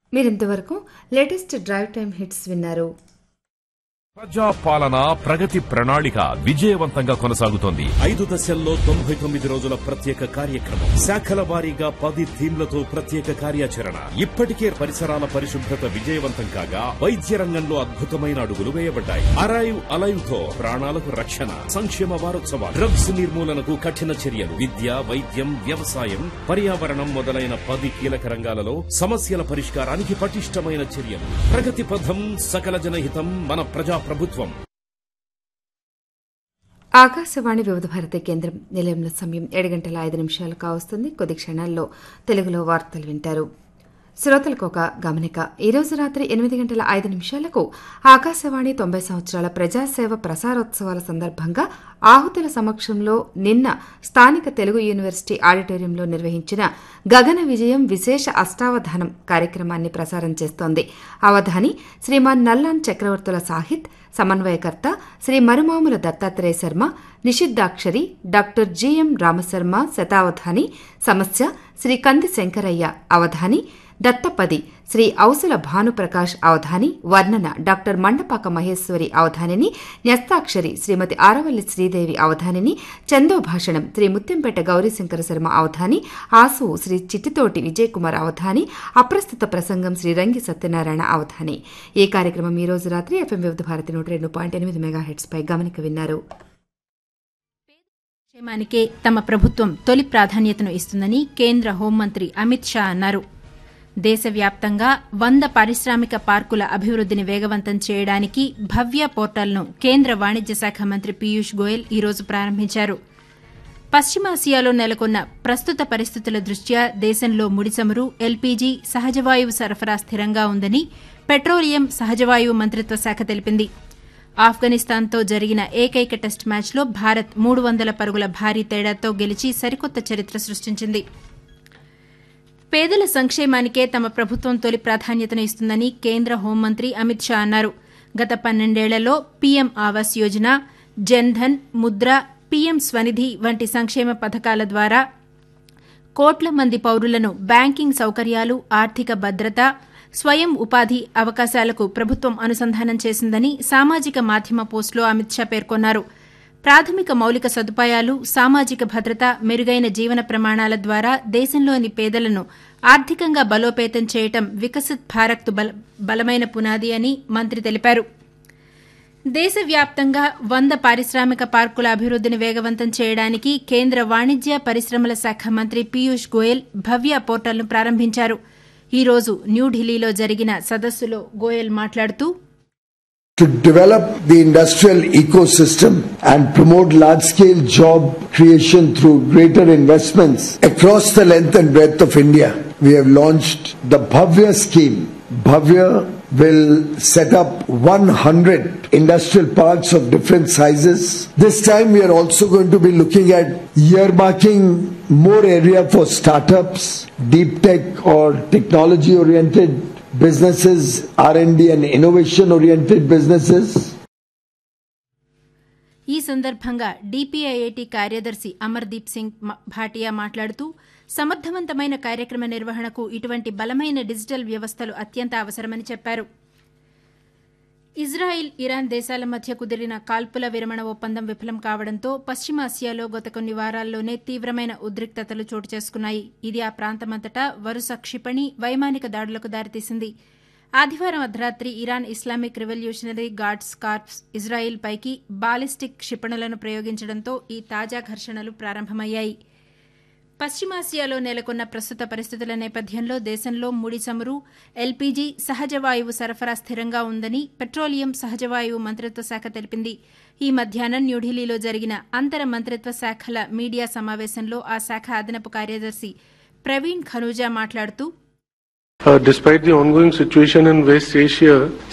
మీరింతవరకు latest drive time hits విన్నారు ప్రజా పాలన ప్రగతి ప్రణాళిక విజయవంతంగా కొనసాగుతోంది ఐదు దశల్లో తొంభై తొమ్మిది రోజుల ప్రత్యేక కార్యక్రమం శాఖల వారీగా పది థీమ్లతో ప్రత్యేక కార్యాచరణ ఇప్పటికే పరిసరాల పరిశుభ్రత విజయవంతం కాగా వైద్య రంగంలో అద్భుతమైన అడుగులు వేయబడ్డాయి అరైవ్ అలైవ్ తో ప్రాణాలకు రక్షణ సంక్షేమ వారోత్సవాలు డ్రగ్స్ నిర్మూలనకు కఠిన చర్యలు విద్య వైద్యం వ్యవసాయం పర్యావరణం మొదలైన పది కీలక రంగాలలో సమస్యల పరిష్కారానికి పటిష్టమైన చర్యలు ప్రగతి పథం సకల జనహితం మన ప్రజా ప్రభుత్వం ఆకాశవాణి వివిధ భారతి కేంద్రం నిలయంలో సమయం ఏడు గంటల ఐదు నిమిషాలు కావస్తుంది కొద్ది క్షణాల్లో తెలుగులో వార్తలు వింటారు శ్రోతలకు ఒక గమనిక ఈ రోజు రాత్రి ఎనిమిది గంటల ఐదు నిమిషాలకు ఆకాశవాణి తొంభై సంవత్సరాల ప్రజాసేవ ప్రసారోత్సవాల సందర్భంగా ఆహుతుల సమక్షంలో నిన్న స్థానిక తెలుగు యూనివర్సిటీ ఆడిటోరియంలో నిర్వహించిన గగన విజయం విశేష అష్టావధానం కార్యక్రమాన్ని ప్రసారం చేస్తోంది అవధాని శ్రీమాన్ నల్లాన్ చక్రవర్తుల సాహిత్ సమన్వయకర్త శ్రీ మరుమాముల దత్తాత్రేయ శర్మ నిషిద్దాక్షరి డాక్టర్ జిఎం రామశర్మ శతావధాని సమస్య శ్రీ కంది శంకరయ్య అవధాని దత్తపది శ్రీ ఔసుల భానుప్రకాష్ అవధాని వర్ణన డాక్టర్ మండపాక మహేశ్వరి అవధానిని న్యస్తాక్షరి శ్రీమతి ఆరవల్లి శ్రీదేవి అవధానిని చందో భాషణం శ్రీ ముత్యంపేట గౌరీశంకర శర్మ అవధాని ఆసు శ్రీ చిట్టితోటి విజయకుమార్ అవధాని అప్రస్తుత ప్రసంగం శ్రీ రంగి సత్యనారాయణ అవధాని ఈ కార్యక్రమం ఈ రోజు రాత్రి ఎఫ్ఎం వివిధ భారతి నూట రెండు పాయింట్ ఎనిమిది మెగా హెడ్స్ పై గమనిక విన్నారు క్షేమానికే తమ ప్రభుత్వం తొలి ప్రాధాన్యతను ఇస్తుందని కేంద్ర హోంమంత్రి అమిత్ షా అన్నారు దేశవ్యాప్తంగా వంద పారిశ్రామిక పార్కుల అభివృద్దిని వేగవంతం చేయడానికి భవ్య పోర్టల్ను కేంద్ర వాణిజ్య శాఖ మంత్రి పీయూష్ గోయల్ ఈరోజు ప్రారంభించారు పశ్చిమాసియాలో నెలకొన్న ప్రస్తుత పరిస్థితుల దృష్ట్యా దేశంలో ముడిచమురు ఎల్పీజీ సహజవాయువు సరఫరా స్థిరంగా ఉందని పెట్రోలియం సహజవాయువు మంత్రిత్వ శాఖ తెలిపింది ఆఫ్ఘనిస్తాన్తో జరిగిన ఏకైక టెస్ట్ మ్యాచ్లో భారత్ మూడు వందల పరుగుల భారీ తేడాతో గెలిచి సరికొత్త చరిత్ర సృష్టించింది పేదల సంక్షేమానికే తమ ప్రభుత్వం తొలి ప్రాధాన్యతను ఇస్తుందని కేంద్ర హోంమంత్రి అమిత్ షా అన్నారు గత పన్నెండేళ్లలో పీఎం ఆవాస్ యోజన జన్ధన్ ముద్ర పీఎం స్వనిధి వంటి సంక్షేమ పథకాల ద్వారా కోట్ల మంది పౌరులను బ్యాంకింగ్ సౌకర్యాలు ఆర్థిక భద్రత స్వయం ఉపాధి అవకాశాలకు ప్రభుత్వం అనుసంధానం చేసిందని సామాజిక మాధ్యమ పోస్టులో అమిత్ షా పేర్కొన్నారు ప్రాథమిక మౌలిక సదుపాయాలు సామాజిక భద్రత మెరుగైన జీవన ప్రమాణాల ద్వారా దేశంలోని పేదలను ఆర్థికంగా బలోపేతం చేయటం వికసిత్ భారత్ బలమైన పునాది అని మంత్రి తెలిపారు దేశవ్యాప్తంగా వంద పారిశ్రామిక పార్కుల అభివృద్దిని వేగవంతం చేయడానికి కేంద్ర వాణిజ్య పరిశ్రమల శాఖ మంత్రి పీయూష్ గోయల్ భవ్య పోర్టల్ను ప్రారంభించారు ఈ రోజు న్యూఢిల్లీలో జరిగిన సదస్సులో గోయల్ మాట్లాడుతూ to develop the industrial ecosystem and promote large scale job creation through greater investments across the length and breadth of India. We have launched the Bhavya scheme. Bhavya will set up 100 industrial parks of different sizes. This time we are also going to be looking at earmarking more area for startups, deep tech or technology oriented businesses, R&D and innovation oriented businesses. ఈ సందర్భంగా డీపీఐఐటి కార్యదర్శి అమర్దీప్ సింగ్ భాటియా మాట్లాడుతూ సమర్థవంతమైన కార్యక్రమ నిర్వహణకు ఇటువంటి బలమైన digital వ్యవస్థలు అత్యంత అవసరమని చెప్పారు ఇజ్రాయిల్ ఇరాన్ దేశాల మధ్య కుదిరిన కాల్పుల విరమణ ఒప్పందం విఫలం కావడంతో పశ్చిమాసియాలో గత కొన్ని వారాల్లోనే తీవ్రమైన ఉద్రిక్తతలు చోటు చేసుకున్నాయి ఇది ఆ ప్రాంతమంతటా వరుస క్షిపణి వైమానిక దాడులకు దారితీసింది ఆదివారం అర్ధరాత్రి Iran Islamic revolutionary guards corps Israel పైకి బాలిస్టిక్ క్షిపణులను ప్రయోగించడంతో ఈ తాజా ఘర్షణలు ప్రారంభమయ్యాయి పశ్చిమాసియాలో నెలకొన్న ప్రస్తుత పరిస్థితుల నేపథ్యంలో దేశంలో ముడి చమురు ఎల్పీజీ సహజ వాయువు సరఫరా స్థిరంగా ఉందని పెట్రోలియం సహజవాయువు మంత్రిత్వ శాఖ తెలిపింది ఈ మధ్యాహ్నం న్యూఢిల్లీలో జరిగిన అంతర మంత్రిత్వ శాఖల మీడియా సమావేశంలో ఆ శాఖ అదనపు కార్యదర్శి ప్రవీణ్ ఖనూజా మాట్లాడుతూ Uh, despite the ongoing situation in West Asia,